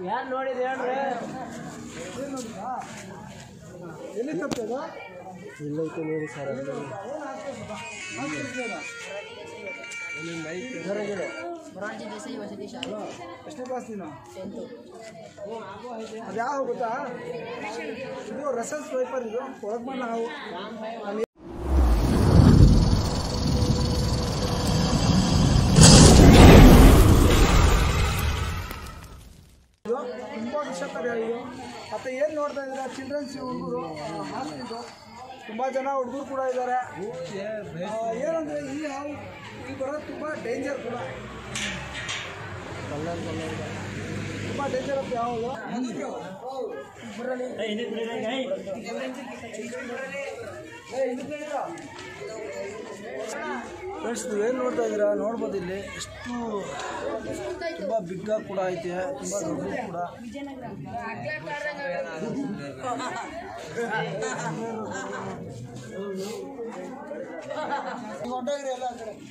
ಯಾರು ನೋಡಿದೆ ಹೇಳ್ರಿ ಎಲ್ಲಿ ತಪ್ಪದು ಇಲ್ಲೈತೆ ನೋಡಿ ಸರ್ ಮೊರಾರ್ಜಿ ದೇಸಾಯಿ ವಸತಿ ಶಾಲೆ ಎಷ್ಟನೇ ಕ್ಲಾಸ್ ನೀನು ಟೆಂತು ಅದು ಯಾವ ಗೊತ್ತಾ ಇದು ರಸಲ್ ಸ್ವೈಪರ್ ಇದು ಒಳಗೆ ಮಾಡಿ ನಾವು ಇದು ತುಂಬ ವಿಷಕರ ಇದು ಮತ್ತು ಏನು ನೋಡ್ತಾ ಇದ್ದೀರಾ ಚಿಲ್ಡ್ರನ್ಸ್ ಹುಡುಗರು ಹಾಸ್ಪಿಟಲ್ ತುಂಬ ಜನ ಹುಡುಗರು ಕೂಡ ಇದ್ದಾರೆ ಏನಂದರೆ ಈ ಹಾವು ಇಲ್ಲಿ ಬರೋದು ತುಂಬ ಡೇಂಜರ್ ಕೂಡ ತುಂಬ ಡೇಂಜರ್ ಅಂತ ಯಾವುದು ಫ್ರೆಂಡ್ಸ್ ನೀವೇನು ನೋಡ್ತಾ ಇದ್ದೀರಾ ನೋಡ್ಬೋದು ಇಲ್ಲಿ ಎಷ್ಟು ತುಂಬ ಬಿಗ್ಗಾಗಿ ಕೂಡ ಐತೆ ತುಂಬ ದೊಡ್ಡ ಕೂಡ ಹೊಂಟೋಗ್ರಿ ಎಲ್ಲ ಆ ಕಡೆ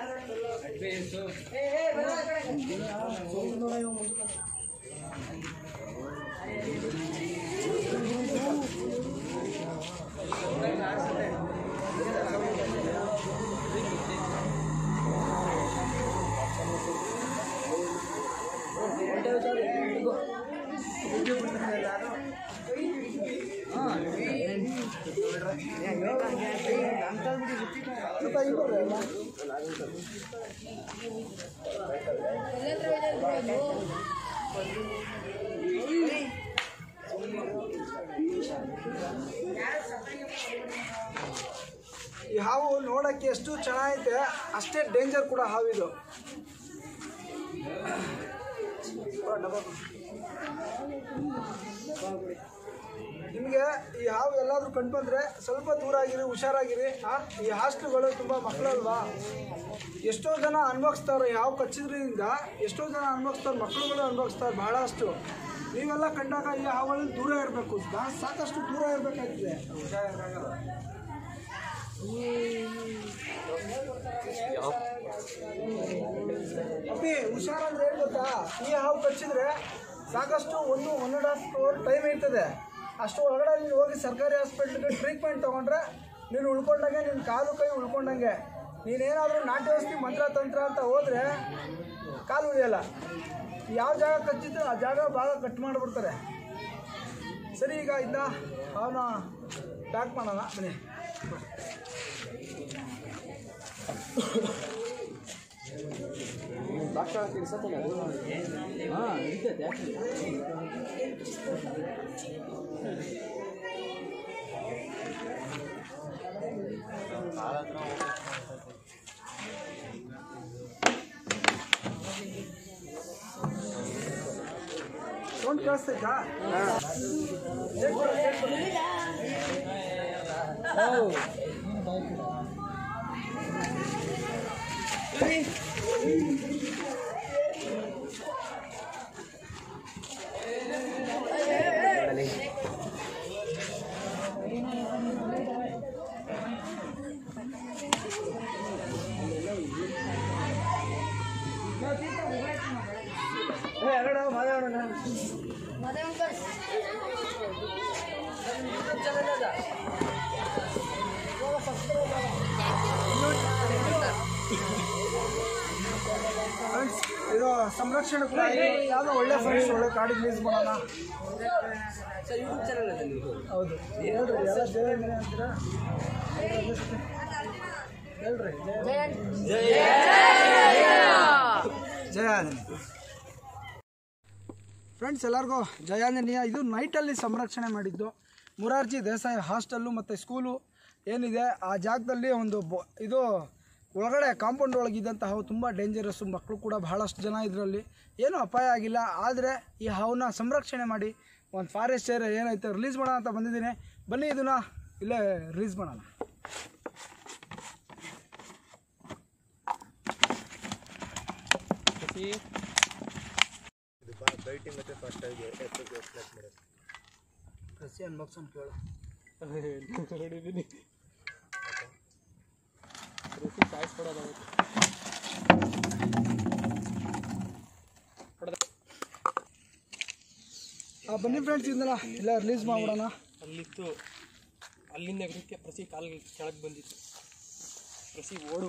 ಸ್ವಲ್ಪ ಹಿಂಗ್ ಬರ್ರಿ ಅಲ್ಲ. ಈ ಹಾವು ನೋಡಕ್ಕೆ ಎಷ್ಟು ಚೆನ್ನಾಗೈತೆ ಅಷ್ಟೇ ಡೇಂಜರ್ ಕೂಡ ಹಾವಿದು ಬಾ, ಡಬ್ಬ ಬಾ. ನಿಮಗೆ ಈ ಹಾವು ಎಲ್ಲಾದರೂ ಕಂಡು ಬಂದರೆ ಸ್ವಲ್ಪ ದೂರ ಆಗಿರಿ ಹುಷಾರಾಗಿರಿ ಆ, ಈ ಹಾಸ್ಟೆಲ್ಗಳು ತುಂಬ ಮಕ್ಕಳಲ್ವಾ ಎಷ್ಟೋ ಜನ ಅನುಭವಿಸ್ತಾರೆ ಈ ಹಾವು ಕಚ್ಚಿದ್ರಿಂದ ಎಷ್ಟೋ ಜನ ಅನುಭವಿಸ್ತಾರೆ ಮಕ್ಕಳುಗಳು ಅನುಭವಿಸ್ತಾರೆ ಬಹಳಷ್ಟು ನೀವೆಲ್ಲ ಕಂಡಾಗ ಈ ಹಾವುಗಳಿಂದ ದೂರ ಇರಬೇಕು ಸಾಕಷ್ಟು ದೂರ ಇರಬೇಕಾಗ್ತದೆ ಅಪ್ಪಿ ಹುಷಾರಂದ್ರೆ ಏನು ಗೊತ್ತಾ ಈ ಹಾವು ಕಚ್ಚಿದ್ರೆ ಸಾಕಷ್ಟು ಒಂದು one and half hour time ಇರ್ತದೆ ಅಷ್ಟು ಒಳಗಡೆ ನೀನು ಹೋಗಿ ಸರ್ಕಾರಿ ಹಾಸ್ಪಿಟ್ಲಿಗೆ ಟ್ರೀಟ್ಮೆಂಟ್ ತೊಗೊಂಡ್ರೆ ನೀನು ಉಳ್ಕೊಂಡಂಗೆ ನಿನ್ನ ಕಾಲು ಕೈ ಉಳ್ಕೊಂಡಂಗೆ ನೀನೇನಾದರೂ ನಾಟ್ಯ ಔಷಧಿ ಮಂತ್ರ ತಂತ್ರ ಅಂತ ಹೋದರೆ ಕಾಲು ಉಳಿಯಲ್ಲ ಯಾವ ಜಾಗ ಕಚ್ಚಿದ್ದು ಆ ಜಾಗ ಭಾಗ ಕಟ್ ಮಾಡಿಬಿಡ್ತಾರೆ ಸರಿ ಈಗ ಇದ್ದ ಅವನ ಪ್ಯಾಕ್ ಮಾಡೋಣ ಬನ್ನಿ ಸೌಂಡ್ ಕೇಳಿಸ್ತೈತಾ ಚೆಕ್ ಮಾಡು, ಚೆಕ್ ಮಾಡು. ಏ, ಎರಡು ಮಾತಾಡೋಣ ಫ್ರೆಂಡ್ಸ್ ಇದು ಸಂರಕ್ಷಣೆ ಕೂಡ ಇದೆ. ಯಾವುದೋ ಒಳ್ಳೆ ಫ್ರೆಂಡ್ಸ್ ಒಳ್ಳೆ ಕಾಡಿಗೆ ಯೂಸ್ ಮಾಡೋಣ ಹೌದು ಹೇಳ್ರಿ ಎಲ್ಲ ಜಯ ಅಂಜನೇಯ ಅಂತೀರಾ ಹೇಳ್ರಿ ಜಯ ಜಯ ಆಂಜನೇಯ ಫ್ರೆಂಡ್ಸ್ ಎಲ್ಲರಿಗೂ ಜಯಾಂಜನೇಯ ಇದು ನೈಟಲ್ಲಿ ಸಂರಕ್ಷಣೆ ಮಾಡಿದ್ದು ಮುರಾರ್ಜಿ ದೇಸಾಯಿ ಹಾಸ್ಟೆಲ್ಲು ಮತ್ತು ಸ್ಕೂಲು ಏನಿದೆ ಆ ಜಾಗದಲ್ಲಿ ಒಂದು ಬೊ ಇದು ಒಳಗಡೆ ಕಾಂಪೌಂಡ್ ಒಳಗಿದ್ದಂಥ ಹಾವು ತುಂಬ ಡೇಂಜರಸ್ಸು ಮಕ್ಕಳು ಕೂಡ ಬಹಳಷ್ಟು ಜನ ಇದರಲ್ಲಿ ಏನೂ ಅಪಾಯ ಆಗಿಲ್ಲ ಆದರೆ ಈ ಹಾವನ್ನ ಸಂರಕ್ಷಣೆ ಮಾಡಿ ಒಂದು ಫಾರೆಸ್ಟ್ ಏರಿಯಾ ಏನೈತೆ ರಿಲೀಸ್ ಮಾಡೋಣ ಅಂತ ಬಂದಿದ್ದೀನಿ ಬನ್ನಿ ಇದನ್ನು ಇಲ್ಲೇ ರಿಲೀಸ್ ಮಾಡೋಣ ಕಸಿ ಅನ್ಬಾಕ್ಸನ್ ಕೇಳು ನೋಡಿದ್ದೀನಿ ಚಾಯ್ಸ್ ಕೊಡೋದು ಆ, ಬನ್ನಿ ಫ್ರೆಂಡ್ಸ್ ಇಂದಲ್ಲ ಇಲ್ಲ ರಿಲೀಸ್ ಮಾಡ್ಬಿಡೋಣ ಅಲ್ಲಿತ್ತು ಅಲ್ಲಿಂದ ನೆಗಡಕ್ಕೆ ಪ್ರತಿ ಕಾಲಿಗೆ ಕೆಳಗೆ ಬಂದಿತ್ತು ಪ್ರತಿ ಓಡು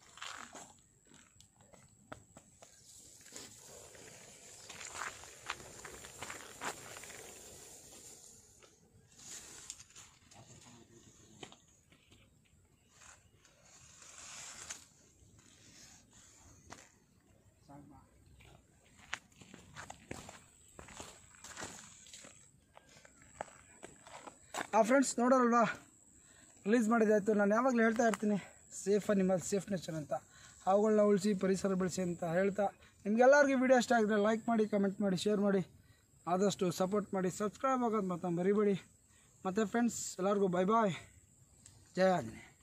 ಆ ಫ್ರೆಂಡ್ಸ್ ನೋಡೋರಲ್ವಾ ರಿಲೀಸ್ ಮಾಡಿದ್ದಾಯ್ತು ನಾನು ಯಾವಾಗಲೂ ಹೇಳ್ತಾ ಇರ್ತೀನಿ ಸೇಫ ನಿಮ್ಮ ಸೇಫ್ ನೇಚರ್ ಅಂತ ಅವುಗಳನ್ನ ಉಳಿಸಿ ಪರಿಸರ ಬೆಳೆಸಿ ಅಂತ ಹೇಳ್ತಾ ನಿಮ್ಗೆಲ್ಲರಿಗೂ ವಿಡಿಯೋ ಇಷ್ಟ ಆಗಿದ್ರೆ ಲೈಕ್ ಮಾಡಿ ಕಮೆಂಟ್ ಮಾಡಿ ಶೇರ್ ಮಾಡಿ ಆದಷ್ಟು ಸಪೋರ್ಟ್ ಮಾಡಿ ಸಬ್ಸ್ಕ್ರೈಬ್ ಆಗೋದು ಮತ್ತು ಮರಿಬೇಡಿ ಮತ್ತು ಫ್ರೆಂಡ್ಸ್ ಎಲ್ಲರಿಗೂ ಬೈ ಬಾಯ್ ಜಯ ಆಂಜನೇಯ